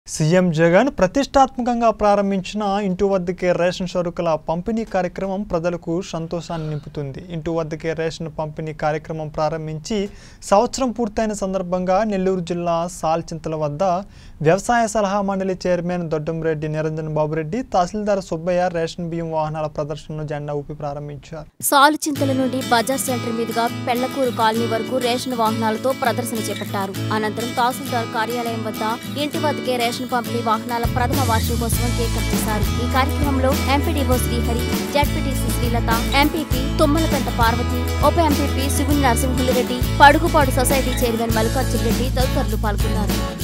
CM Jagan ప్రతిష్టాత్మకంగా ప్రారంభించిన ఇంటి వద్దకే రేషన్ సరుకుల పంపిణీ కార్యక్రమం ప్రజలకు సంతోషాన్ని నింపుతుంది ఇంటి వద్దకే రేషన్ పంపిణీ కార్యక్రమం ప్రారంభించి సంవత్సరం పూర్తయిన సందర్భంగా నెల్లూరు జిల్లా సాల్చింతల వద్ద వ్యవసాయ సలహా మండలి చైర్మన్ దొడ్డంరెడ్డి నిరంజన్ బాబురెడ్డి తహసీల్దార్ సుబ్బయ్య రేషన్ బియ్యం వాహనాల ప్రదర్శనను జెండా ఊపి ప్రారంభించారు సాలు చింతల నుండి బజార్ సెంటర్ మీదుగా పెళ్లకూరు కాలనీ వరకు రేషన్ వాహనాలతో ప్రదర్శన చేపట్టారు అనంతరం తహసీల్దార్ కార్యాలయం వద్ద ఇంటి వద్దకే రేషన్ పంపిణీ వాహనాల ప్రథమ వార్షికోత్సవం కేక్ కట్ చేశారు ఈ కార్యక్రమంలో MPDO Srihari ZPTC Srilatha MPP Tummalakanta Parvathi ఉప MPP Shivuni Narasimhulu Reddy Padugupadu society chairman Mallikarjuna Reddy తదితరులు పాల్గొన్నారు